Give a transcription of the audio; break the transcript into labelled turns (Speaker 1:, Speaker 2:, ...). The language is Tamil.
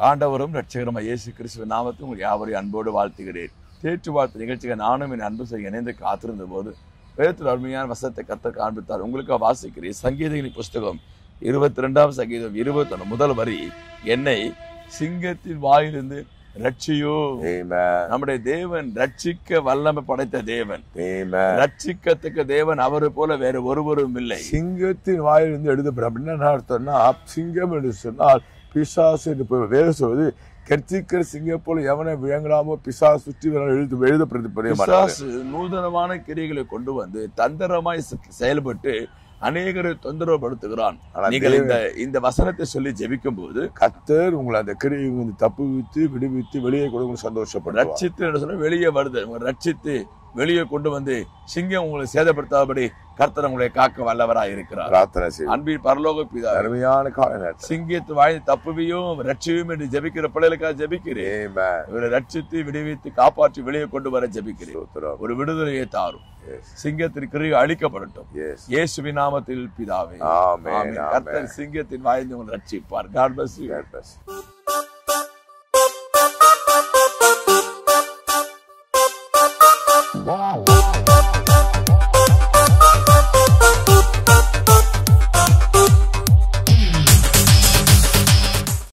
Speaker 1: ஆண்டவரும் ரட்சகரமாக இயேசு கிறிஸ்துவின் நாமத்தில் உங்கள் யாவரையும் அன்போடு வாழ்த்துகிறேன் தேற்று வாழ்த்து நிகழ்ச்சிக்கு நானும் என் அன்பு செய்ய இணைந்து காத்திருந்த போது வேதத்தில் அருமையான வசத்தை கத்த காண்பித்தார் உங்களுக்கு வாசிக்கிறேன் சங்கீதங்களின் புஸ்தகம் இருபத்தி ரெண்டாம் சங்கீதம் இருபத்தொன்னு முதல் வரி என்னை சிங்கத்தின் வாயிலிருந்து ரட்சியோ
Speaker 2: Amen.
Speaker 1: நம்முடைய தேவன் ரட்சிக்க வல்லமை படைத்த தேவன்
Speaker 2: Amen.
Speaker 1: ரட்சிக்கத்தக்க தேவன் அவரை போல வேற ஒருவரும் இல்லை
Speaker 2: சிங்கத்தின் வாயிலிருந்து எழுதப்படும் அப்படின்னா என்ன அர்த்தம்னா சிங்கம் என்று சொன்னால் பிசாசு என்று பொருள். வேதம் சொல்வது கர்த்திக்கிற சிங்கம் போல எவனை விளங்கலாமோ பிசாசு சுற்றி வர எழுது எழுதப்படுது
Speaker 1: பிசாசு நூதனமான கிரிகளை கொண்டு வந்து தந்திரமாய் செ- செயல்பட்டு அநேகரை தொந்தரவுபடுத்துகிறான்
Speaker 2: ஆனா
Speaker 1: நீங்கள்
Speaker 2: தேவன்
Speaker 1: இந்த இந்த வசனத்தை சொல்லி ஜெபிக்கும் போது
Speaker 2: கத்தர் உங்களை அந்த கிரியை வந்து தப்புவித்து விடுவித்து வெளியே கொடுங்க சந்தோஷப்படுறார்
Speaker 1: ரட்சித்து என்று சொன்னா வெளியே வருது உங்களை ரட்சித்து வெளியே கொண்டு வந்து சிங்கம் உங்களை சேதப்படுத்தாதபடி கர்த்தர் உங்களை காக்க வல்லவராய் இருக்கிறார்
Speaker 2: பிரார்த்தனை செய்யும்
Speaker 1: அன்பின் பரலோக பிதா
Speaker 2: அருமையான கால நேரத்தில்
Speaker 1: சிங்கத்து வாய் தப்புவியும் ரட்சியும் என்று ஜெபிக்கிற பிள்ளைகளுக்காக ஜெபிக்கிறேன்
Speaker 2: Amen.
Speaker 1: இவரை ரட்சித்து விடுவித்து காப்பாற்றி வெளியே கொண்டு வர ஜெபிக்கிறேன்
Speaker 2: ஸ்தோத்திரம்.
Speaker 1: ஒரு விடுதலையை தாரும்
Speaker 2: Yes.
Speaker 1: சிங்கத்தின் கிரியை அழிக்கப்படட்டும்
Speaker 2: Yes.
Speaker 1: இயேசுவின் நாமத்தில் பிதாவே
Speaker 2: Amen.
Speaker 1: ஆமென்.
Speaker 2: Amen.
Speaker 1: கர்த்தர் சிங்கத்தின் வாய்ந்து உங்களை ரட்சிப்பார் God bless you.
Speaker 2: God bless.
Speaker 3: Wow.